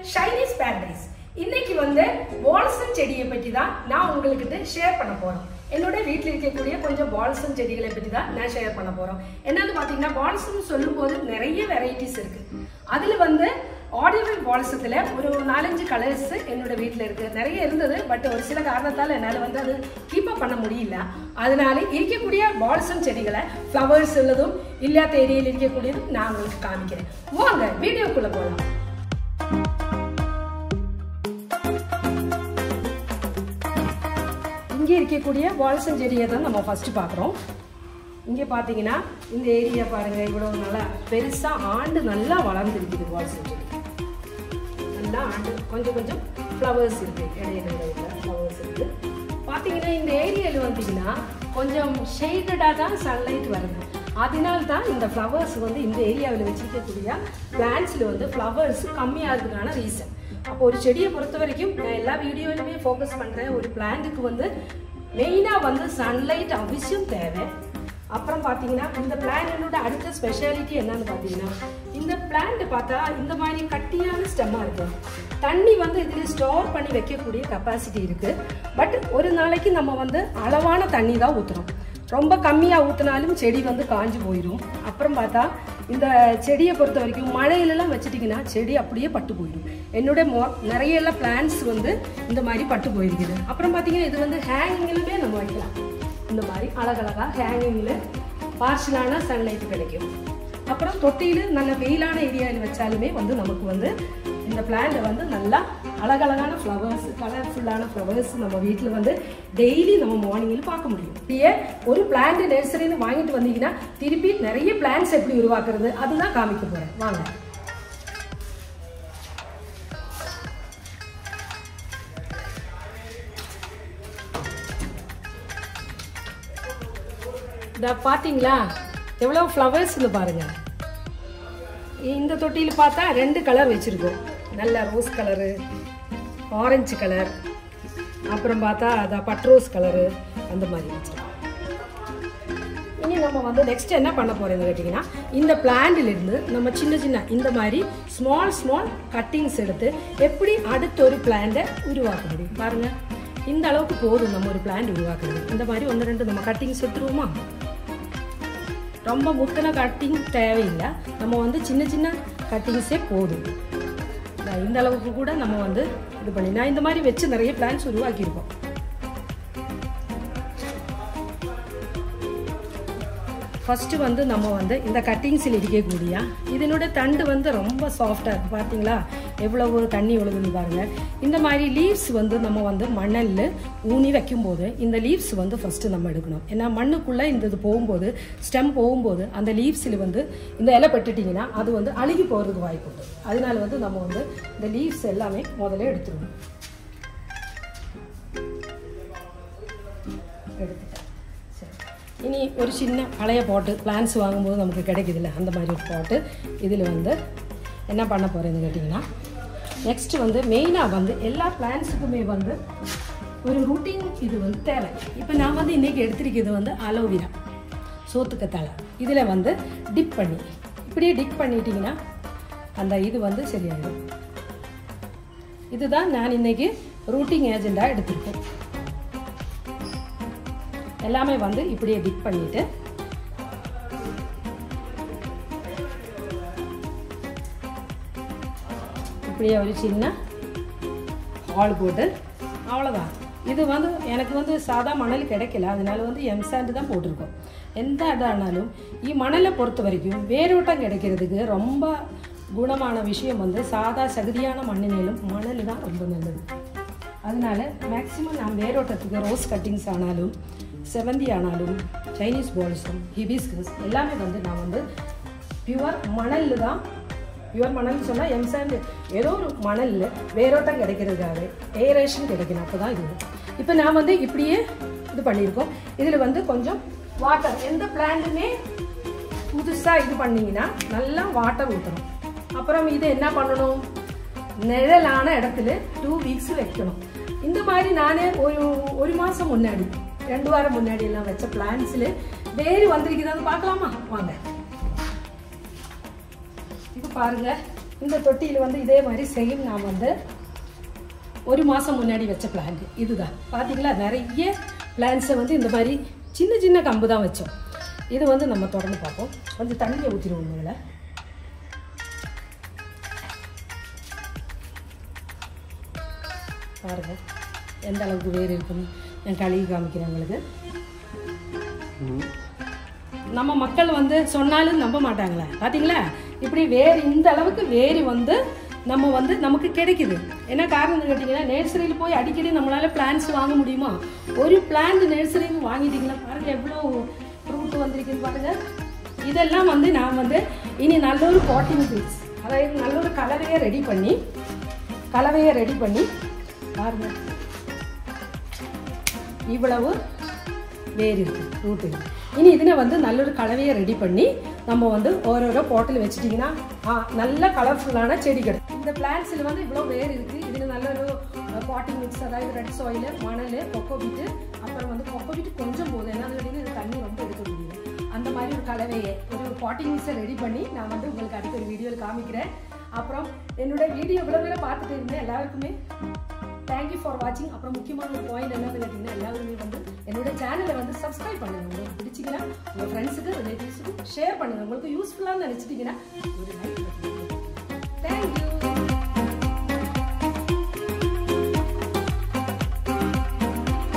ஷைனீஸ் paradise இன்னைக்கு வந்து balsam செடியை பற்றி தான் நான் உங்ககிட்ட ஷேர் பண்ண போறோம் என்னோட வீட்டில் இருக்கக்கூடிய கொஞ்சம் பால்சம் செடிகளை பற்றி தான் நான் ஷேர் பண்ண போறோம் என்னன்னு பார்த்தீங்கன்னா பால்சம் சொல்லும்போது நிறைய வெரைட்டிஸ் இருக்கு அதுல வந்து ஆர்டினரி பால்சத்துல ஒரு நாலஞ்சு கலர்ஸ் என்னோட வீட்டில் இருக்கு நிறைய இருந்தது பட் ஒரு சில காரணத்தால் என்னால் வந்து அது கீப் அப் பண்ண முடியல அதனால இருக்கக்கூடிய பால்சம் செடிகளை ஃப்ளவர்ஸ் உள்ளதும் இல்லாத ஏரியாவில் இருக்கக்கூடியதும் நான் உங்களுக்கு காமிக்கிறேன் வாங்க வீடியோக்குள்ள போகலாம் இங்கே இருக்கக்கூடிய பால்சம் செடியை தான் நம்ம ஃபர்ஸ்ட் பார்க்குறோம் இங்கே பார்த்தீங்கன்னா இந்த ஏரியா பாருங்க இவ்வளோ நல்லா பெருசாக ஆண்டு நல்லா வளர்ந்துருக்குது பால்சம் செடி நல்லா ஆண்டு கொஞ்சம் கொஞ்சம் ஃப்ளவர்ஸ் இருக்குது இடையில இடையில ஃப்ளவர்ஸ் இருக்குது பார்த்தீங்கன்னா இந்த ஏரியாவில் வந்தீங்கன்னா கொஞ்சம் ஷேடடாக தான் சன்லைட் வருது அதனால தான் இந்த ஃப்ளவர்ஸ் வந்து இந்த ஏரியாவில் வச்சுருக்கக்கூடிய பிளான்ஸில் வந்து ஃப்ளவர்ஸ் கம்மியாகிறதுக்கான ரீசன் அப்போ ஒரு செடியை பொறுத்த வரைக்கும் நான் எல்லா வீடியோலையுமே ஃபோக்கஸ் பண்ணுறேன் ஒரு பிளான்ட்டுக்கு வந்து மெயினாக வந்து சன்லைட் அவசியம் தேவை அப்புறம் பார்த்தீங்கன்னா இந்த பிளான்டோட அடுத்த ஸ்பெஷாலிட்டி என்னன்னு பார்த்தீங்கன்னா இந்த பிளான்ட் பார்த்தா இந்த மாதிரி கட்டியான ஸ்டெம்மாக இருக்கும் தண்ணி வந்து இதில் ஸ்டோர் பண்ணி வைக்கக்கூடிய கெப்பாசிட்டி இருக்குது பட் ஒரு நாளைக்கு நம்ம வந்து அளவான தண்ணி தான் ஊற்றுறோம் ரொம்ப கம்மியாக ஊற்றினாலும் செடி வந்து காஞ்சு போயிடும் அப்புறம் பார்த்தா இந்த செடியை பொறுத்த வரைக்கும் மழையிலலாம் வச்சுட்டிங்கன்னா செடி அப்படியே பட்டு போயிடும் என்னோட மோ நிறைய எல்லாம் பிளான்ஸ் வந்து இந்த மாதிரி பட்டு போயிருக்குது அப்புறம் பார்த்தீங்கன்னா இது வந்து ஹேங்கிங்லுமே நம்ம வைக்கலாம் இந்த மாதிரி அழகழகாக ஹேங்கிங்கில் பார்ஷலான சன்லைட் கிடைக்கும் அப்புறம் தொட்டியில் நல்ல வெயிலான ஏரியாவில் வச்சாலுமே வந்து நமக்கு வந்து இந்த பிளான்ட்டை வந்து நல்லா அழகழகான ஃப்ளவர்ஸ் கலர்ஃபுல்லான ஃப்ளவர்ஸ் நம்ம வீட்டில் வந்து டெய்லி நம்ம மார்னிங்கில் பார்க்க முடியும் இப்படியே ஒரு பிளான்ட் நர்சரின்னு வாங்கிட்டு வந்தீங்கன்னா திருப்பி நிறைய பிளான்ஸ் எப்படி உருவாக்குறது அதுதான் காமிக்க போகிறேன் வாங்க இதை பார்த்தீங்களா எவ்வளோ ஃப்ளவர்ஸ்னு பாருங்க இந்த தொட்டியில் பார்த்தா ரெண்டு கலர் வச்சுருக்கோம் நல்ல ரோஸ் கலரு ஆரஞ்சு கலர் அப்புறம் பார்த்தா அதான் பட்ரோஸ் கலரு அந்த மாதிரி வச்சுருக்கோம் இனி நம்ம வந்து நெக்ஸ்ட் என்ன பண்ண போறோம்னு கேட்டிங்கன்னா இந்த பிளான்ட்லேருந்து நம்ம சின்ன சின்ன இந்த மாதிரி ஸ்மால் ஸ்மால் கட்டிங்ஸ் எடுத்து எப்படி அடுத்த ஒரு பிளான்ட்டை உருவாக்க முடியும் பாருங்க இந்த அளவுக்கு போதும் நம்ம ஒரு பிளான்ட் உருவாக்குறது இந்த மாதிரி ஒன்று ரெண்டு நம்ம கட்டிங்ஸ் எடுத்துருவோமா ரொம்ப முத்தின கட்டிங் தேவையில்லை நம்ம வந்து சின்ன சின்ன கட்டிங்ஸே போதும் நான் இந்த அளவுக்கு கூட நம்ம வந்து இது பண்ணி நான் இந்த மாதிரி வச்சு நிறைய பிளான்ஸ் உருவாக்கியிருக்கோம் ஃபஸ்ட்டு வந்து நம்ம வந்து இந்த கட்டிங்ஸில் இருக்கக்கூடிய இதனோட தண்டு வந்து ரொம்ப சாஃப்டாக இருக்குது பார்த்தீங்களா எவ்வளவு தண்ணி ஒழுகுன்னு பாருங்கள் இந்த மாதிரி லீவ்ஸ் வந்து நம்ம வந்து மணலில் ஊனி வைக்கும்போது இந்த லீவ்ஸ் வந்து ஃபஸ்ட்டு நம்ம எடுக்கணும் ஏன்னா மண்ணுக்குள்ளே இந்த இது போகும்போது ஸ்டெம் போகும்போது அந்த லீவ்ஸில் வந்து இந்த இலை பட்டுட்டிங்கன்னா அது வந்து அழுகி போகிறதுக்கு வாய்ப்பு உண்டு அதனால வந்து நம்ம வந்து இந்த லீவ்ஸ் எல்லாமே முதல்ல எடுத்துருவோம் எடுத்துட்டேன் சரி இனி ஒரு சின்ன பழைய பாட்டு பிளான்ஸ் வாங்கும்போது நமக்கு கிடைக்குதுல்ல அந்த மாதிரி ஒரு பாட்டு இதில் வந்து என்ன பண்ண போகிறேன்னு கேட்டிங்கன்னா நெக்ஸ்ட்டு வந்து மெயினாக வந்து எல்லா பிளான்ஸுக்குமே வந்து ஒரு ரூட்டின் இது வந்து தேவை இப்போ நான் வந்து இன்றைக்கி எடுத்திருக்கிறது வந்து அலோவிரா சோத்துக்கத்தாழை இதில் வந்து டிப் பண்ணி இப்படியே டிப் பண்ணிட்டீங்கன்னா அந்த இது வந்து சரியாயிடும் இதுதான் நான் இன்னைக்கு ரூட்டிங் ஏஜெண்டாக எடுத்திருக்கேன் எல்லாமே வந்து இப்படியே டிப் பண்ணிட்டு இப்படியே ஒரு சின்ன ஹால் போட்டு அவ்வளோதான் இது வந்து எனக்கு வந்து சாதா மணல் கிடைக்கல அதனால வந்து எம்சாண்டு தான் போட்டிருக்கோம் எந்த இதானாலும் இ மணலை பொறுத்த வரைக்கும் வேரோட்டம் கிடைக்கிறதுக்கு ரொம்ப குணமான விஷயம் வந்து சாதா சகதியான மண்ணினிலும் மணல் தான் ரொம்ப நல்லது அதனால மேக்ஸிமம் நான் வேரோட்டத்துக்கு ரோஸ் கட்டிங்ஸ் ஆனாலும் செவந்தி ஆனாலும் சைனீஸ் பால்ஸும் ஹிபிஸ்கஸ் எல்லாமே வந்து நான் வந்து பியூர் மணலில் தான் பியூர் மணல் சொன்னால் எம்சாண்ட் ஏதோ ஒரு மணலில் வேரோட்டம் கிடைக்கிறதுக்காக ஏரேஷன் கிடைக்கணும் அப்போ தான் இது இப்போ நான் வந்து இப்படியே இது பண்ணியிருக்கோம் இதில் வந்து கொஞ்சம் வாட்டர் எந்த பிளான்ட்டுமே புதுசாக இது பண்ணிங்கன்னா நல்லா வாட்டர் ஊற்றணும் அப்புறம் இது என்ன பண்ணணும் நிழலான இடத்துல டூ வீக்ஸ் வைக்கணும் இந்த மாதிரி நானே ஒரு ஒரு மாதம் முன்னாடி ரெண்டு வாரம் முன்னாடி எல்லாம் வச்ச பிளான்ஸில் வேறு வந்திருக்குதான்னு பார்க்கலாமா வாங்க இது பாருங்க இந்த தொட்டியில் வந்து இதே மாதிரி சேம் நான் வந்து ஒரு மாதம் முன்னாடி வச்ச பிளான்ட் இதுதான் பார்த்தீங்களா நிறைய பிளான்ஸை வந்து இந்த மாதிரி சின்ன சின்ன கம்பு தான் வச்சோம் இது வந்து நம்ம தொடர்ந்து பார்ப்போம் கொஞ்சம் தண்ணியை ஊற்றிடுவோம் இதில் பாருங்க எந்த அளவுக்கு வேர் இருக்குன்னு நான் கழுவி காமிக்கிறேன் உங்களுக்கு நம்ம மக்கள் வந்து சொன்னாலும் நம்ப மாட்டாங்களே பார்த்தீங்களா இப்படி வேர் இந்த அளவுக்கு வேர் வந்து நம்ம வந்து நமக்கு கிடைக்குது என்ன காரணம் கேட்டிங்கன்னா நர்சரியில் போய் அடிக்கடி நம்மளால பிளான்ஸ் வாங்க முடியுமா ஒரு பிளான்ட் நர்சரியில் வாங்கிட்டீங்களா பாருங்க எவ்வளோ ஃப்ரூட் வந்திருக்குன்னு பாருங்க இதெல்லாம் வந்து நான் வந்து இனி நல்ல ஒரு பாட்டிங் பீஸ் அதாவது நல்ல ஒரு கலவையை ரெடி பண்ணி கலவையை ரெடி பண்ணி பாருங்க இவ்வளவு வேர் இருக்கு ரூட் இருக்கு இனி ഇതിനെ வந்து நல்ல ஒரு கலவையை ரெடி பண்ணி நம்ம வந்து ஓரோரோ பாட்டில் வச்சுட்டிங்கன்னா ஆ, நல்ல கலர்ஃபுல்லான செடி கிடைக்கும் இந்த பிளான்ட்ஸில் வந்து இவ்வளோ வேர் இருக்கு இதில் நல்ல ஒரு பாட்டிங் மிக்ஸ் அதாவது ரெட் சாயில் மணல் கொக்கோபிட்டு அப்புறம் வந்து கொக்கோபிட்டு கொஞ்சம் போதும் ஏன்னா அது இது தண்ணி ரொம்ப எடுக்க முடியும் அந்த மாதிரி ஒரு கலவையை ஒரு பாட்டிங் மிக்ஸை ரெடி பண்ணி நான் வந்து உங்களுக்கு அடுத்த ஒரு வீடியோவில் காமிக்கிறேன் அப்புறம் என்னோட வீடியோ இவ்வளோ நேரம் பார்த்துட்டு இருந்தேன் எல்லாருக்குமே தேங்க்யூ ஃபார் வாட்சிங் அப்புறம் முக்கியமான ஒரு பாயிண்ட் என்னன்னு கேட்டிங்கன்னா எல்லாருமே வந்து என்னோட சேனலை வந்து சப்ஸ்கிரைப் பண்ணுங்க உங்களுக்கு பிடிச்சிங்கன்னா உங்கள் ஃப்ரெண்ட்ஸுக்கு ரிலேட்டிவ்ஸுக்கு ஷேர் பண்ணுங்க உங்களுக்கு யூஸ்ஃபுல்லாக நினச்சிட்டிங்கன்னா ஒரு லைக் பண்ணுங்க